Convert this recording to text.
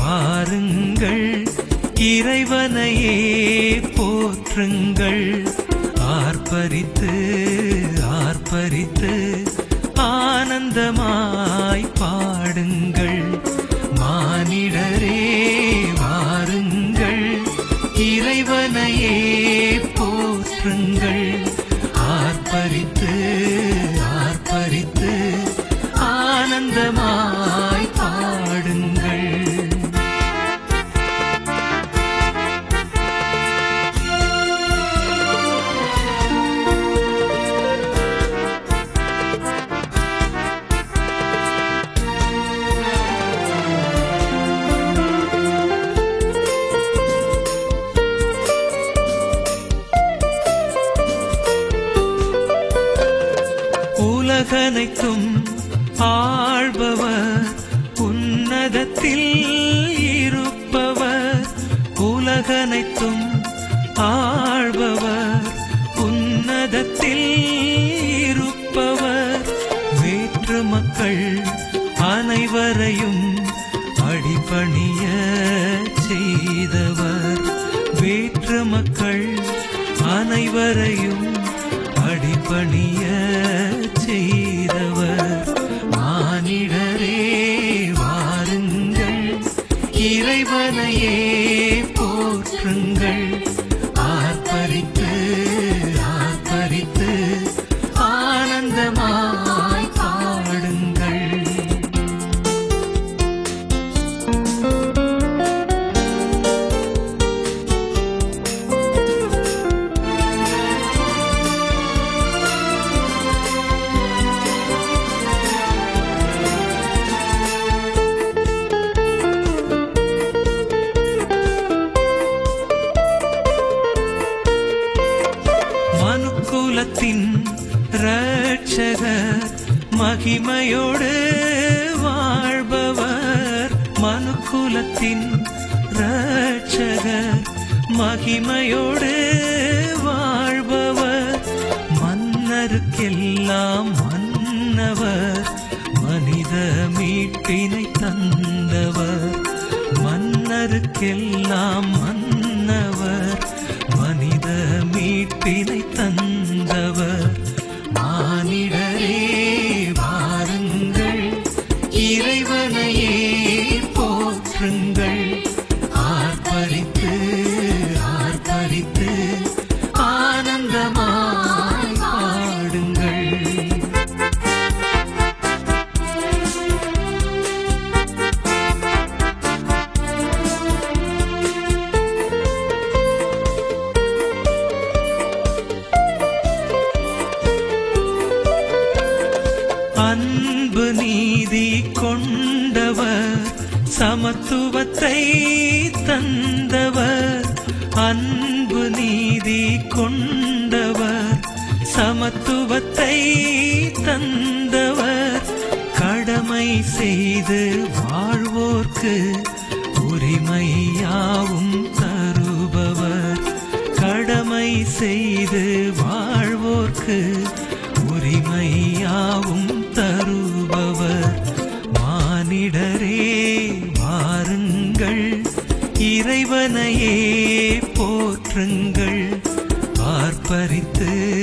வாருங்கள் இறைவனையே போற்றுங்கள் ஆர்ப்பரித்து ஆர்ப்பரித்து ஆனந்தமாய் பாடுங்கள் மானிடரே வாருங்கள் இறைவனையே போற்றுங்கள் ஆர்ப்பரித்து ஆர்ப்பரித்து ஆனந்தமாய் பாடுங்கள் உலகனைத்தும் ஆள்பவர் உன்னதத்தில் இருப்பவர் உலகனைத்தும் ஆள்பவர் உன்னதத்தில் இருப்பவர் வேற்று மக்கள் அனைவரையும் அடிபணிய செய்தவர் வேற்று மக்கள் அனைவரையும் அடிபணிய செய்தவர் மானிடரே வாருங்கள் இறைவனையே போற்றுங்கள் ஆர்ப்பரித்து ஆர்ப்பரித்து ஆனந்தமாய் பாடுங்கள் மனுக்குலத்தின் ரட்சகர் மகிமையோடு வாழ்பவர் மனுக்குலத்தின் ரட்சகர் மகிமையோடு வாழ்பவர் மன்னருக்கெல்லாம் மன்னவர் மனித மீட்பினை தந்தவர் மன்னருக்கெல்லாம் மன்னவர் மனித மீட்பினை தந்தவர் மானிடரே வாருங்கள் இறைவனையே போற்றுங்கள் ஆர்ப்பரித்து ஆர்ப்பரித்து ஆனந்தமாய் பாடுங்கள் அன்பு நீதி கொண்டவர் சமத்துவத்தை தந்தவர் அன்பு நீதி கொண்டவர் சமத்துவத்தை தந்தவர் கடமை செய்து வாழ்வோர்க்கு உரிமையாவும் தருபவர் கடமை செய்து வாழ்வோர்க்கு உரிமையாவும் தருபவர் மானிடரே வாருங்கள் இறைவனையே போற்றுங்கள் ஆர்ப்பரித்து